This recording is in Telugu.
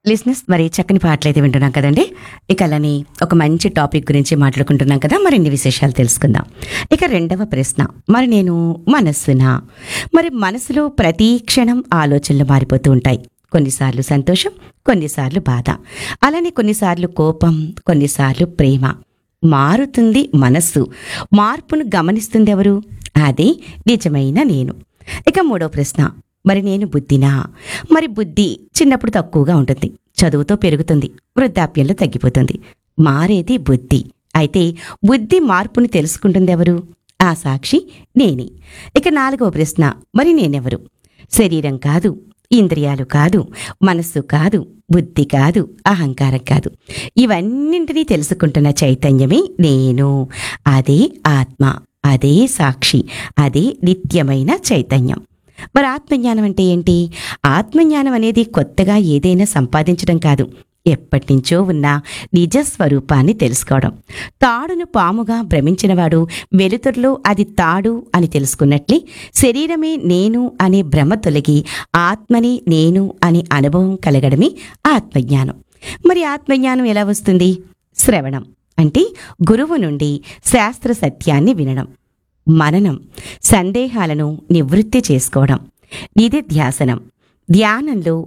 లిస్నెస్ మరి చక్కని పాటలు అయితే వింటున్నాం కదండి ఇక అలానే ఒక మంచి టాపిక్ గురించి మాట్లాడుకుంటున్నాం కదా మరిన్ని విశేషాలు తెలుసుకుందాం ఇక రెండవ ప్రశ్న మరి నేను మనస్సునా మరి మనసులో ప్రతి క్షణం ఆలోచనలు మారిపోతూ ఉంటాయి కొన్నిసార్లు సంతోషం కొన్నిసార్లు బాధ అలానే కొన్నిసార్లు కోపం కొన్నిసార్లు ప్రేమ మారుతుంది మనస్సు మార్పును గమనిస్తుంది ఎవరు అది నిజమైన నేను ఇక మూడో ప్రశ్న మరి నేను బుద్ధినా మరి బుద్ధి చిన్నప్పుడు తక్కువగా ఉంటుంది చదువుతో పెరుగుతుంది వృద్ధాప్యంలో తగ్గిపోతుంది మారేది బుద్ధి అయితే బుద్ధి మార్పుని తెలుసుకుంటుంది ఎవరు ఆ సాక్షి నేనే ఇక నాలుగవ ప్రశ్న మరి నేనెవరు శరీరం కాదు ఇంద్రియాలు కాదు మనస్సు కాదు బుద్ధి కాదు అహంకారం కాదు ఇవన్నింటినీ తెలుసుకుంటున్న చైతన్యమే నేను అదే ఆత్మ అదే సాక్షి అదే నిత్యమైన చైతన్యం మరి ఆత్మజ్ఞానం అంటే ఏంటి ఆత్మజ్ఞానం అనేది కొత్తగా ఏదైనా సంపాదించడం కాదు ఎప్పటినుంచో ఉన్న నిజ స్వరూపాన్ని తెలుసుకోవడం తాడును పాముగా భ్రమించినవాడు వెలుతురులో అది తాడు అని తెలుసుకున్నట్లే శరీరమే నేను అనే భ్రమ తొలగి ఆత్మని నేను అనే అనుభవం కలగడమే ఆత్మజ్ఞానం మరి ఆత్మజ్ఞానం ఎలా వస్తుంది శ్రవణం అంటే గురువు నుండి శాస్త్ర సత్యాన్ని వినడం మననం సందేహాలను నివృత్తి చేసుకోవడం ఇది ధ్యాసనం ధ్యానంలో